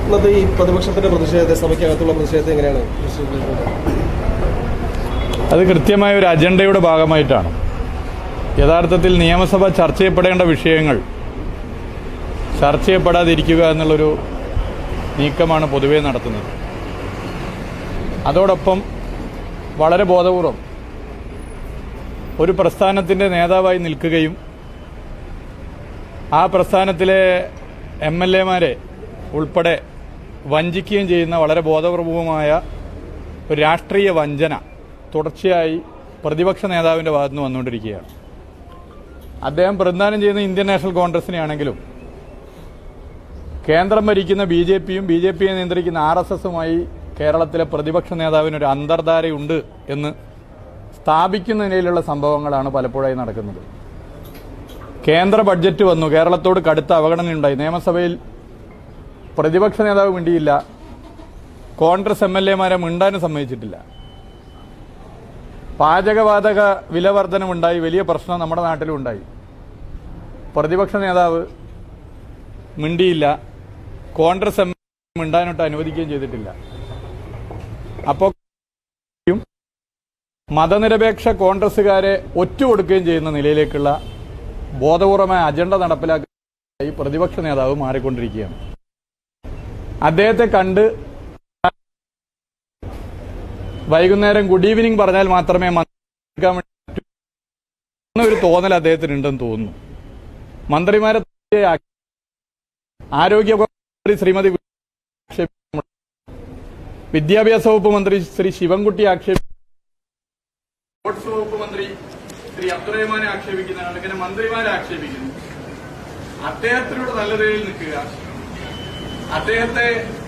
ഇന്നത്തെ ഈ പ്രതിപക്ഷത്തിന്റെ പ്രതിഷേധത്തെ സഭയ്ക്കകത്തുള്ള പ്രതിഷേധത്തെ എങ്ങനെയാണ് വിശദീകരിക്കുന്നത്? അത് കൃത്യമായ ഒരു അജണ്ടയുടെ ഭാഗമായിട്ടാണ് യഥാർത്ഥത്തിൽ നിയമസഭ ചർച്ച ചെയ്യപ്പെടേണ്ട വിഷയങ്ങൾ ചർച്ച ചെയ്യപ്പെടാതിരിക്കുക എന്നുള്ളൊരു നീക്കമാണ് പൊതുവെ നടത്തുന്നത് അതോടൊപ്പം വളരെ ബോധപൂർവം ഒരു പ്രസ്ഥാനത്തിൻ്റെ നേതാവായി നിൽക്കുകയും ആ പ്രസ്ഥാനത്തിലെ എം എൽ എമാരെ ഉൾപ്പെടെ വഞ്ചിക്കുകയും ചെയ്യുന്ന വളരെ ബോധപൂർവമായ ഒരു രാഷ്ട്രീയ വഞ്ചന തുടർച്ചയായി പ്രതിപക്ഷ നേതാവിന്റെ ഭാഗത്ത് നിന്ന് വന്നുകൊണ്ടിരിക്കുകയാണ് അദ്ദേഹം പ്രതിദാനം ചെയ്യുന്ന ഇന്ത്യൻ നാഷണൽ കോൺഗ്രസിനെയാണെങ്കിലും കേന്ദ്രം ഭരിക്കുന്ന ബി ജെ പിയും ബി ജെ പിയെ നിയന്ത്രിക്കുന്ന ആർ എസ് എസുമായി കേരളത്തിലെ പ്രതിപക്ഷ നേതാവിന് ഒരു അന്തർധാരയുണ്ട് എന്ന് സ്ഥാപിക്കുന്ന നിലയിലുള്ള സംഭവങ്ങളാണ് പലപ്പോഴായി നടക്കുന്നത് കേന്ദ്ര ബഡ്ജറ്റ് വന്നു കേരളത്തോട് കടുത്ത അവഗണനയുണ്ടായി നിയമസഭയിൽ പ്രതിപക്ഷ നേതാവ് മിണ്ടിയില്ല കോൺഗ്രസ് എം എൽ എമാരെ മിണ്ടാനും സമ്മതിച്ചിട്ടില്ല പാചകവാതക വില വർധനമുണ്ടായി വലിയ പ്രശ്നം നമ്മുടെ നാട്ടിലും ഉണ്ടായി പ്രതിപക്ഷ നേതാവ് മിണ്ടിയില്ല കോൺഗ്രസ് എം മിണ്ടാനൊട്ട് അനുവദിക്കുകയും ചെയ്തിട്ടില്ല അപ്പോൾ മതനിരപേക്ഷ കോൺഗ്രസുകാരെ ഒറ്റുകൊടുക്കുകയും ചെയ്യുന്ന നിലയിലേക്കുള്ള ബോധപൂർവമായ അജണ്ട നടപ്പിലാക്കി പ്രതിപക്ഷ നേതാവ് മാറിക്കൊണ്ടിരിക്കുകയാണ് അദ്ദേഹത്തെ കണ്ട് വൈകുന്നേരം ഗുഡ് ഈവനിങ് പറഞ്ഞാൽ മാത്രമേ മന്ത്രിക്കാൻ വേണ്ടി പറ്റൂ എന്നൊരു തോന്നൽ അദ്ദേഹത്തിന് ഉണ്ടെന്ന് തോന്നുന്നു മന്ത്രിമാരെ ആക്കി. ആരോഗ്യ മന്ത്രി ശ്രീമതി ആക്ഷേപിക്കുന്നു. വിദ്യാഭ്യാസ വകുപ്പ് മന്ത്രി ശ്രീ ശിവൻകുട്ടി ആക്ഷേപി സ്പോർട്സ് വകുപ്പ് മന്ത്രി ശ്രീ അബ്ദുറഹ്മാനെ ആക്ഷേപിക്കുന്നതാണ് ഇങ്ങനെ മന്ത്രിമാരെ ആക്ഷേപിക്കുന്നു അദ്ദേഹത്തിനോട് നല്ല നിലയിൽ നിൽക്കുക അദ്ദേഹത്തെ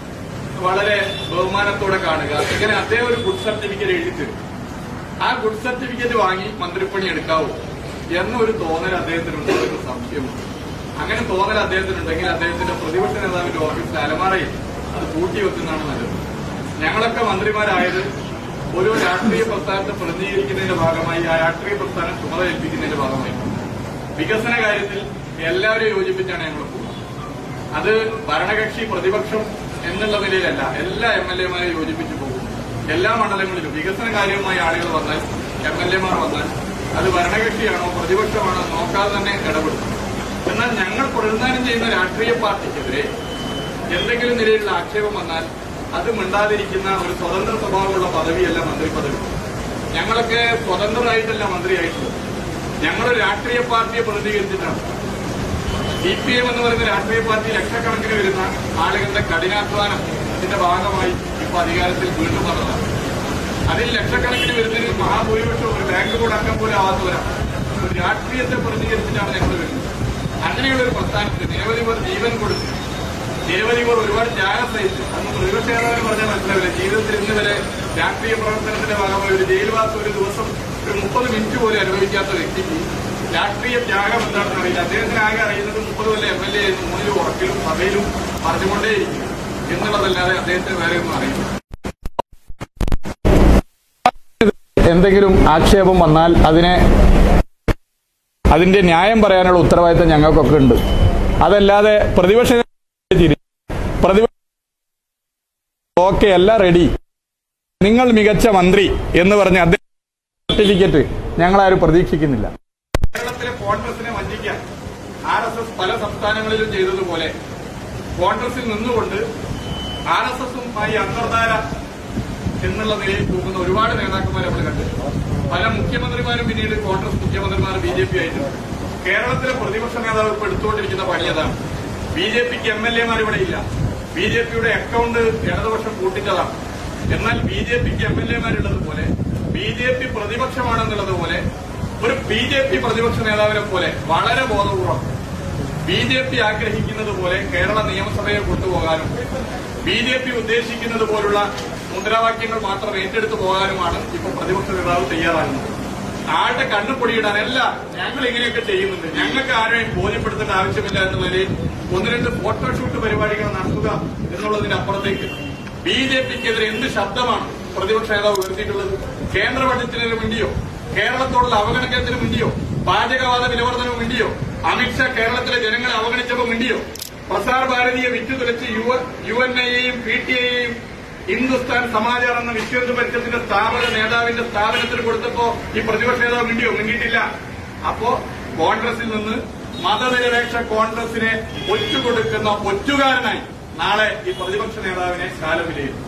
വളരെ ബഹുമാനത്തോടെ കാണുക ഇങ്ങനെ അദ്ദേഹം ഒരു ഗുഡ് സർട്ടിഫിക്കറ്റ് എഴുതി തരും ആ ഗുഡ് സർട്ടിഫിക്കറ്റ് വാങ്ങി മന്ത്രിപ്പണി എടുക്കാവൂ എന്നൊരു തോന്നൽ അദ്ദേഹത്തിനുണ്ടോ എന്ന് സംശയമുണ്ട് അങ്ങനെ തോന്നൽ അദ്ദേഹത്തിനുണ്ടെങ്കിൽ അദ്ദേഹത്തിന്റെ പ്രതിപക്ഷ നേതാവിന്റെ ഓഫീസിൽ അലമാറയിൽ അത് പൂട്ടി വെക്കുന്നതാണ് നല്ലത് ഞങ്ങളൊക്കെ മന്ത്രിമാരായത് ഒരു രാഷ്ട്രീയ പ്രസ്ഥാനത്തെ പ്രതിനിധീകരിക്കുന്നതിന്റെ ഭാഗമായി ആ രാഷ്ട്രീയ പ്രസ്ഥാനം ചുമതല ഏൽപ്പിക്കുന്നതിന്റെ ഭാഗമായി വികസന കാര്യത്തിൽ എല്ലാവരെയും യോജിപ്പിച്ചാണ് ഞങ്ങൾ പോകുന്നത് അത് ഭരണകക്ഷി പ്രതിപക്ഷം എന്നുള്ള നിലയിലല്ല എല്ലാ എം എൽ എമാരെയും യോജിപ്പിച്ചു പോകും എല്ലാ മണ്ഡലങ്ങളിലും വികസന കാര്യവുമായി ആളുകൾ വന്നാൽ എം എൽ എമാർ വന്നാൽ അത് ഭരണകക്ഷിയാണോ പ്രതിപക്ഷമാണോ നോക്കാതെ തന്നെ ഇടപെടും എന്നാൽ ഞങ്ങൾ പ്രതിദാനം ചെയ്യുന്ന രാഷ്ട്രീയ പാർട്ടിക്കെതിരെ എന്തെങ്കിലും നിലയിലുള്ള ആക്ഷേപം വന്നാൽ അത് മിണ്ടാതിരിക്കുന്ന ഒരു സ്വതന്ത്ര സ്വഭാവമുള്ള പദവിയല്ല മന്ത്രി പദവി ഞങ്ങളൊക്കെ സ്വതന്ത്രരായിട്ടല്ല മന്ത്രിയായിട്ടുള്ളത് ഞങ്ങളൊരു രാഷ്ട്രീയ പാർട്ടിയെ പ്രതികരിച്ചിട്ടാണ് സി പി എം എന്ന് പറയുന്ന രാഷ്ട്രീയ പാർട്ടി ലക്ഷക്കണക്കിന് വരുന്ന ആളുകളുടെ കഠിനാധ്വാനം ഇതിന്റെ ഭാഗമായി ഇപ്പൊ അധികാരത്തിൽ വീണ്ടും വന്നതാണ് അതിൽ ലക്ഷക്കണക്കിന് വരുന്നതിൽ മഹാഭൂരിപക്ഷം ഒരു ബാങ്ക് ബോർഡ് അംഗം പോലും ആവാത്തവരാണ് ഒരു രാഷ്ട്രീയത്തെ പ്രതികരിച്ചിട്ടാണ് ഞങ്ങൾ വരുന്നത് അങ്ങനെയുള്ള ഒരു പ്രസ്ഥാനത്തിന് നിരവധി പേർ ജീവൻ കൊടുത്തു നിരവധി പേർ ഒരുപാട് ത്യാഗം സഹിച്ചു അന്ന് പ്രതിപക്ഷ നേതാവിന് പറഞ്ഞാൽ മനസ്സിലാവില്ല ജീവിതത്തിൽ ഇന്ന് വരെ രാഷ്ട്രീയ പ്രവർത്തനത്തിന്റെ ഭാഗമായി ഒരു ജയിൽവാസം ഒരു ദിവസം ഒരു മുപ്പത് മിനിറ്റ് പോലും അനുഭവിക്കാത്ത വ്യക്തിക്ക് രാഷ്ട്രീയ ത്യാഗം എന്താണെന്ന് അറിയില്ല അദ്ദേഹത്തിന് ആകെ അറിയുന്നത് മുപ്പത് കൊല്ലം എം എൽ എ ആയിരുന്നു മൂന്നിലും ഉറക്കിലും സഭയിലും പറഞ്ഞുകൊണ്ടേയിരിക്കും എന്നുള്ളതല്ലാതെ അദ്ദേഹത്തിന് വേറെ ഒന്നും അറിയില്ല എന്തെങ്കിലും ആക്ഷേപം വന്നാൽ അതിനെ അതിന്റെ ന്യായം പറയാനുള്ള ഉത്തരവാദിത്തം ഞങ്ങൾക്കൊക്കെ ഉണ്ട് അതല്ലാതെ പ്രതിപക്ഷ ചിരി. പ്രതിപക്ഷ ഓക്കെ എല്ലാം റെഡി നിങ്ങൾ മികച്ച മന്ത്രി എന്ന് പറഞ്ഞ് അദ്ദേഹം സർട്ടിഫിക്കറ്റ് ഞങ്ങളാരും പ്രതീക്ഷിക്കുന്നില്ല കേരളത്തിലെ കോൺഗ്രസിനെ വഞ്ചിക്കാൻ ആർ എസ് എസ് പല സംസ്ഥാനങ്ങളിലും ചെയ്തതുപോലെ കോൺഗ്രസിൽ നിന്നുകൊണ്ട് ആർ എസ് എസുമായി അന്തർധാര എന്നുള്ള നിലയിൽ പോകുന്ന ഒരുപാട് നേതാക്കന്മാരെ നമ്മൾ കണ്ടു പല മുഖ്യമന്ത്രിമാരും പിന്നീട് കോൺഗ്രസ് മുഖ്യമന്ത്രിമാർ ബി ജെ പി ആയിരുന്നു കേരളത്തിലെ പ്രതിപക്ഷ നേതാവ് ഇപ്പോൾ എടുത്തുകൊണ്ടിരിക്കുന്ന പണി അതാണ് ബി ജെ പിക്ക് എം എൽ എമാർ ഇവിടെ ഇല്ല ബി ജെ പിയുടെ അക്കൗണ്ട് ഇടതുപക്ഷം പൂട്ടിച്ചതാണ് എന്നാൽ ബി ജെ പിക്ക് എം എൽ എമാരുള്ളതുപോലെ ബി ജെ പി പ്രതിപക്ഷമാണെന്നുള്ളതുപോലെ ഒരു ബി ജെ പി പ്രതിപക്ഷ നേതാവിനെ പോലെ വളരെ ബോധപൂർവം ബി ജെ പി ആഗ്രഹിക്കുന്നത് പോലെ കേരള നിയമസഭയെ കൊണ്ടുപോകാനും ബി ജെ പി ഉദ്ദേശിക്കുന്നത് പോലുള്ള മുദ്രാവാക്യങ്ങൾ മാത്രം ഏറ്റെടുത്തു പോകാനുമാണ് ഇപ്പൊ പ്രതിപക്ഷ നേതാവ് തയ്യാറാകുന്നത് ആളുടെ കണ്ണു പൊടിയിടാൻ അല്ല ഞങ്ങൾ ഇങ്ങനെയൊക്കെ ചെയ്യുന്നുണ്ട് ഞങ്ങൾക്ക് ആരെയും ബോധ്യപ്പെടുത്തേണ്ട ആവശ്യമില്ല എന്നുള്ളതിൽ ഒന്ന് രണ്ട് ഫോട്ടോഷൂട്ട് പരിപാടികൾ നടത്തുക എന്നുള്ളതിന് അപ്പുറത്തേക്ക് ബി ജെ പിക്കെതിരെ എന്ത് ശബ്ദമാണ് പ്രതിപക്ഷ നേതാവ് ഉയർത്തിയിട്ടുള്ളത് കേന്ദ്ര ബഡ്ജറ്റിന് വേണ്ടിയോ കേരളത്തോടുള്ള അവഗണനത്തിന് വേണ്ടിയോ പാചകവാദ വിലവർദ്ധനവും വേണ്ടിയോ അമിത്ഷാ കേരളത്തിലെ ജനങ്ങളെ അവഗണിച്ചപ്പോൾ വേണ്ടിയോ പ്രസാർ ഭാരതിയെ വിറ്റുതുലച്ച് യു എൻ ഐയെയും പി ടി ഐയെയും ഹിന്ദുസ്ഥാൻ സമാചാർ എന്ന വിശ്വഹിന്ദു പരിഷത്തിന്റെ സ്ഥാപക നേതാവിന്റെ സ്ഥാപനത്തിന് കൊടുത്തപ്പോ ഈ പ്രതിപക്ഷ നേതാവ് മിണ്ടിയോ മിണ്ടിയിട്ടില്ല അപ്പോ കോൺഗ്രസിൽ നിന്ന് മതനിരപേക്ഷ കോൺഗ്രസിനെ ഒറ്റുകൊടുക്കുന്ന ഒറ്റുകാരനായി നാളെ ഈ പ്രതിപക്ഷ നേതാവിനെ കാലം വിലയിരുത്തും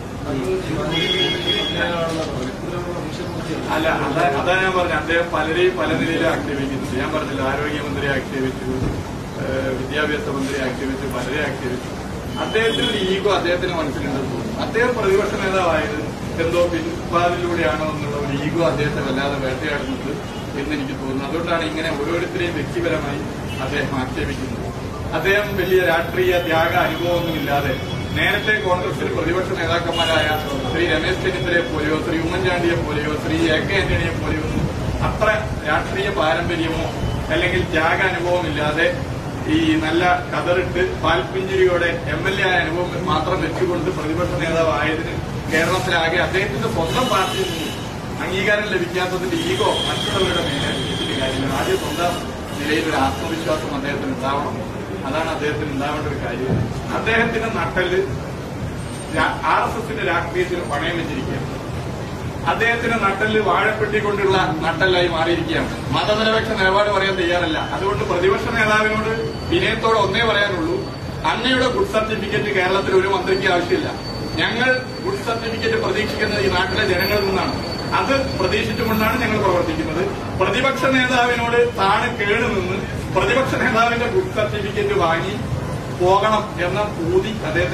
അല്ല അതാ അതാ ഞാൻ പറഞ്ഞു അദ്ദേഹം പലരെയും പല നിലയിലും ആക്ഷേപിക്കുന്നുണ്ട് ഞാൻ പറഞ്ഞില്ല ആരോഗ്യമന്ത്രിയെ ആക്ഷേപിച്ചു ഏഹ് വിദ്യാഭ്യാസ മന്ത്രിയെ ആക്ഷേപിച്ചു പലരെ ആക്ഷേപിച്ചു അദ്ദേഹത്തിന് ഒരു ഈഗോ അദ്ദേഹത്തിന് മനസ്സിലുണ്ടെന്ന് തോന്നുന്നു അദ്ദേഹം പ്രതിപക്ഷ നേതാവായത് എന്തോ പിൻവാതിലൂടെയാണോ എന്നുള്ള ഒരു ഈഗോ അദ്ദേഹത്തെ വല്ലാതെ വേട്ടയാടുന്നത് എന്ന് എനിക്ക് തോന്നുന്നു അതുകൊണ്ടാണ് ഇങ്ങനെ ഓരോരുത്തരെയും വ്യക്തിപരമായി അദ്ദേഹം ആക്ഷേപിക്കുന്നത് അദ്ദേഹം വലിയ രാഷ്ട്രീയ ത്യാഗ അനുഭവമൊന്നുമില്ലാതെ നേരത്തെ കോൺഗ്രസിൽ പ്രതിപക്ഷ നേതാക്കന്മാരായ ശ്രീ രമേശ് ചെന്നിത്തലയെ പോലെയോ ശ്രീ ഉമ്മൻചാണ്ടിയെ പോലെയോ ശ്രീ എ കെ ആന്റണിയെ പോലെയോ ഒന്നും അത്ര രാഷ്ട്രീയ പാരമ്പര്യമോ അല്ലെങ്കിൽ ത്യാഗാനുഭവമില്ലാതെ ഈ നല്ല കതറിട്ട് പാൽപിഞ്ചിരിയോടെ എം എൽ എ ആയ അനുഭവം മാത്രം വെച്ചുകൊണ്ട് പ്രതിപക്ഷ നേതാവായതിന് കേരളത്തിലാകെ അദ്ദേഹത്തിന്റെ സ്വന്തം പാർട്ടിയിൽ നിന്നും അംഗീകാരം ലഭിക്കാത്തതിന്റെ ഈഗോ മറ്റുള്ളവരുടെ മേലെ വെച്ചിട്ട് കാര്യമില്ല ആദ്യം സ്വന്തം നിലയിൽ ഒരു ആത്മവിശ്വാസം അദ്ദേഹത്തിന് ഉണ്ടാവണം അതാണ് അദ്ദേഹത്തിന് ഉണ്ടാവേണ്ട ഒരു കാര്യം അദ്ദേഹത്തിന്റെ നട്ടല് ആർ എസ് എസിന്റെ രാഷ്ട്രീയത്തിന് പണയം വെച്ചിരിക്കുകയാണ് അദ്ദേഹത്തിന്റെ നട്ടല് വാഴപ്പെട്ടി കൊണ്ടുള്ള നട്ടലായി മാറിയിരിക്കുകയാണ് മതനിരപേക്ഷ നിലപാട് പറയാൻ തയ്യാറല്ല അതുകൊണ്ട് പ്രതിപക്ഷ നേതാവിനോട് വിനയത്തോടെ ഒന്നേ പറയാനുള്ളൂ അങ്ങയുടെ ഗുഡ് സർട്ടിഫിക്കറ്റ് കേരളത്തിൽ ഒരു മന്ത്രിക്ക് ആവശ്യമില്ല ഞങ്ങൾ ഗുഡ് സർട്ടിഫിക്കറ്റ് പ്രതീക്ഷിക്കുന്നത് ഈ നാട്ടിലെ ജനങ്ങളിൽ നിന്നാണ് അത് പ്രതീക്ഷിച്ചുകൊണ്ടാണ് ഞങ്ങൾ പ്രവർത്തിക്കുന്നത് പ്രതിപക്ഷ നേതാവിനോട് താണ് കേട് നിന്ന് പ്രതിപക്ഷ നേതാവിന്റെ ഗുഡ് സർട്ടിഫിക്കറ്റ് വാങ്ങി പോകണം എന്ന ഊതി അദ്ദേഹത്തെ